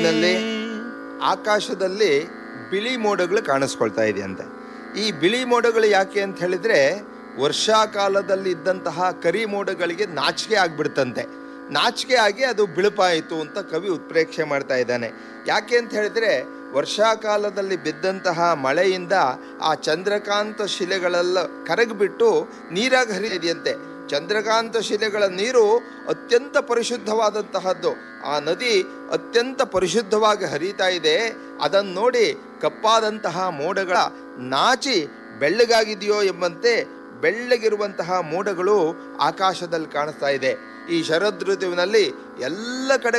ಋತುವಿನಲ್ಲಿ ಆಕಾಶದಲ್ಲಿ ಬಿಳಿ ಮೋಡಗಳು ಕಾಣಿಸ್ಕೊಳ್ತಾ ಇದೆಯಂತೆ ಈ ಬಿಳಿ ಮೋಡಗಳು ಯಾಕೆ ಅಂತ ಹೇಳಿದ್ರೆ ವರ್ಷಾಕಾಲದಲ್ಲಿ ಇದ್ದಂತಹ ಕರಿ ಮೋಡಗಳಿಗೆ ನಾಚಿಕೆ ಆಗ್ಬಿಡ್ತಂತೆ ನಾಚಿಕೆ ಆಗಿ ಅದು ಬಿಳುಪಾಯಿತು ಅಂತ ಕವಿ ಉತ್ಪ್ರೇಕ್ಷೆ ಮಾಡ್ತಾ ಇದ್ದಾನೆ ಯಾಕೆ ಅಂತ ಹೇಳಿದ್ರೆ ವರ್ಷಾಕಾಲದಲ್ಲಿ ಬಿದ್ದಂತಹ ಮಳೆಯಿಂದ ಆ ಚಂದ್ರಕಾಂತ ಶಿಲೆಗಳೆಲ್ಲ ಕರಗಿಬಿಟ್ಟು ನೀರಾಗಿ ಹರಿದಿದೆಯಂತೆ ಚಂದ್ರಕಾಂತ ಶಿಲೆಗಳ ನೀರು ಅತ್ಯಂತ ಪರಿಶುದ್ಧವಾದಂತಹದ್ದು ಆ ನದಿ ಅತ್ಯಂತ ಪರಿಶುದ್ಧವಾಗಿ ಹರಿತಾ ಇದೆ ಅದನ್ನು ನೋಡಿ ಕಪ್ಪಾದಂತಹ ಮೋಡಗಳ ನಾಚಿ ಬೆಳ್ಳಗಾಗಿದೆಯೋ ಎಂಬಂತೆ ಬೆಳ್ಳಗಿರುವಂತಹ ಮೋಡಗಳು ಆಕಾಶದಲ್ಲಿ ಕಾಣಿಸ್ತಾ ಇದೆ ಈ ಶರದ್ ಋತುವಿನಲ್ಲಿ ಎಲ್ಲ ಕಡೆ